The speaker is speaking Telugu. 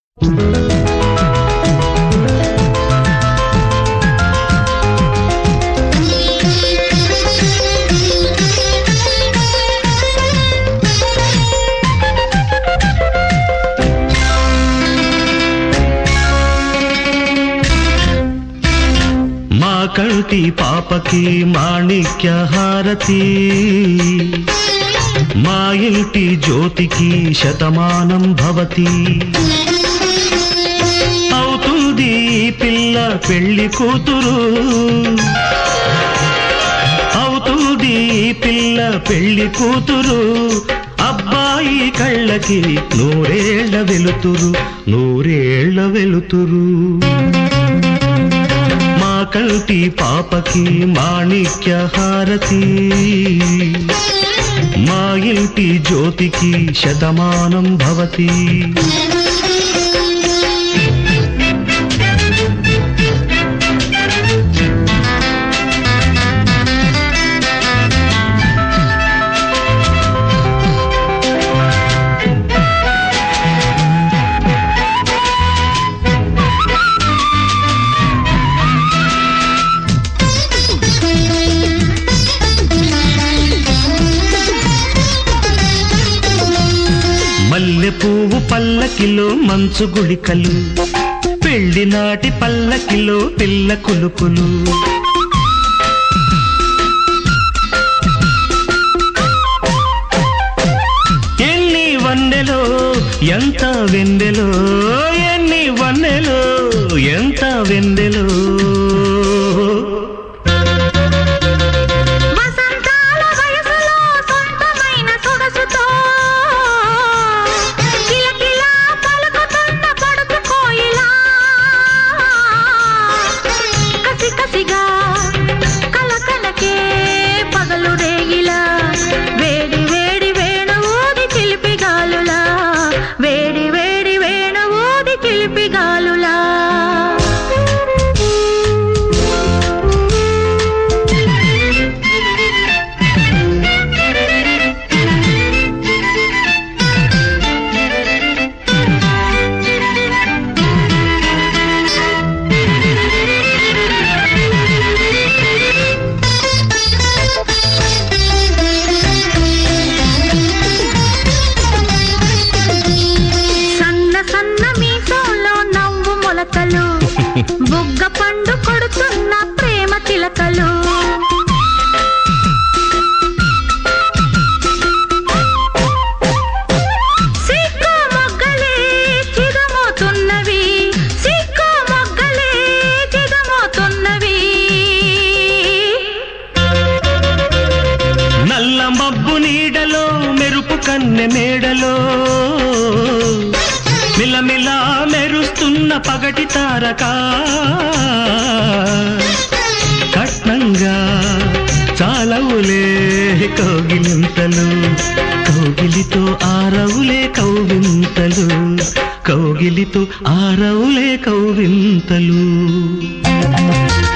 మా కంటి పాపకి మాణిక్య హారతి మా ఇంటి జ్యోతికి శతమానం భవతి అవుతుంది ఈ పిల్ల పెళ్లి కూతురు అవుతుంది ఈ పిల్ల పెళ్లి కూతురు అబ్బాయి కళ్ళకి నూరేళ్ల వెలుతురు నూరేళ్ల వెలుతురు మా కంటి పాపకి మాణిక్య హారతి మా ఇంటి జ్యోతికి శతమానం భవతి మల్లె పువ్వు పల్లకిలో మంచు గుళికలు పెళ్లి నాటి పల్లకిలో పిల్ల కులుకులు ఎన్ని వన్నెలో ఎంత వెన్నెలో ఎన్ని వన్నెలో ఎంత వెన్నెలో వసంతాల వయసులో సొంతమైన సొగసుతో కిలకిలా పలుకుతున్న పడుచు కోయిలా కసి కసిగా కలకలకే పగలు రేగిలా వేడి వేడి వేణు ఊది చిలిపి గాలులా వేడి వేడి వేణు ఊది చిలిపి గాలులా సన్న సన్న మీసంలో నవ్వు మొలకలు బుగ్గ పండు కొడుతున్న ప్రేమ చిలకలు సిగ్గు మొగ్గలే చిగమోతున్నవి సిగ్గు మొగ్గలే చిగమోతున్నవి నల్ల మబ్బు నీడలో మెరుపు కన్నె మేడలో మిలమిలా మెరుస్తున్న పగటి తారక కట్నంగా చాలవులే కౌగిలింతలు కౌగిలితో ఆరవులే కౌవింతలు కౌగిలితో ఆరవులే కౌవింతలు